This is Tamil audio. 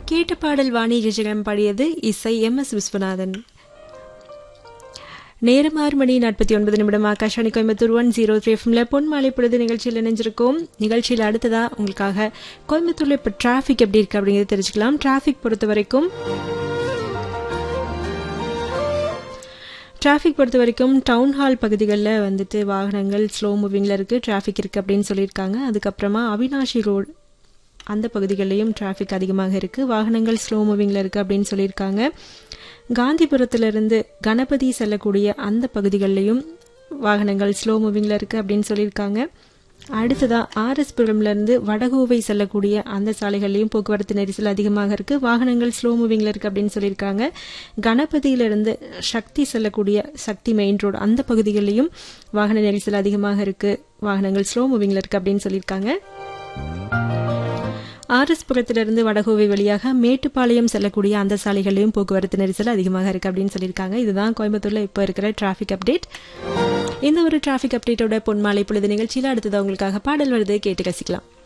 கேட்ட பாடல் வாணி ஜெஜகம் பாடியது இசை எம் எஸ் விஸ்வநாதன் நேரம் ஆறு மணி நாற்பத்தி ஒன்பது நிமிடம் Akashvani Coimbatore one zero three எஃப்எம்ல பொன் மாலை பொழுது நிகழ்ச்சியில் இணைஞ்சிருக்கோம் நிகழ்ச்சியில் அடுத்ததா உங்களுக்காக கோயம்புத்தூர்ல இப்போ டிராஃபிக் எப்படி இருக்கு அப்படிங்கிறத தெரிஞ்சுக்கலாம் டிராஃபிக் பொறுத்த வரைக்கும் டிராஃபிக் பொறுத்த வரைக்கும் டவுன் ஹால் பகுதிகளில் வந்துட்டு வாகனங்கள் ஸ்லோ மூவிங்கில் இருக்குது டிராஃபிக் இருக்குது அப்படின்னு சொல்லியிருக்காங்க அதுக்கப்புறமா அவினாஷி ரோடு அந்த பகுதிகளிலையும் டிராஃபிக் அதிகமாக இருக்குது வாகனங்கள் ஸ்லோ மூவிங்கில் இருக்குது அப்படின்னு சொல்லியிருக்காங்க காந்திபுரத்திலிருந்து கணபதி செல்லக்கூடிய அந்த பகுதிகளிலையும் வாகனங்கள் ஸ்லோ மூவிங்கில் இருக்குது அப்படின்னு சொல்லியிருக்காங்க அடுத்ததா ஆர்எஸ் புரம்லேருந்து வடகோவை செல்லக்கூடிய அந்த சாலைகள்லையும் போக்குவரத்து நெரிசல் அதிகமாக இருக்கு வாகனங்கள் ஸ்லோ மூவிங்ல இருக்கு அப்படின்னு சொல்லியிருக்காங்க கணபதியிலிருந்து சக்தி செல்லக்கூடிய சக்தி மெயின் ரோடு அந்த பகுதிகளிலையும் வாகன நெரிசல் அதிகமாக இருக்கு வாகனங்கள் ஸ்லோ மூவிங்ல இருக்கு அப்படின்னு சொல்லியிருக்காங்க ஆர்எஸ் புரத்திலிருந்து வடகோவை வழியாக மேட்டுப்பாளையம் செல்லக்கூடிய அந்த சாலைகளிலும் போக்குவரத்து நெரிசல் அதிகமாக இருக்கு அப்படின்னு சொல்லியிருக்காங்க இதுதான் கோயம்புத்தூர்ல இப்போ இருக்கிற டிராஃபிக் அப்டேட் இந்த ஒரு டிராஃபிக் அப்டேட்டோட பொன்மாலை பொழுது நிகழ்ச்சியில் அடுத்தது உங்களுக்காக பாடல் வருது கேட்டு ரசிக்கலாம்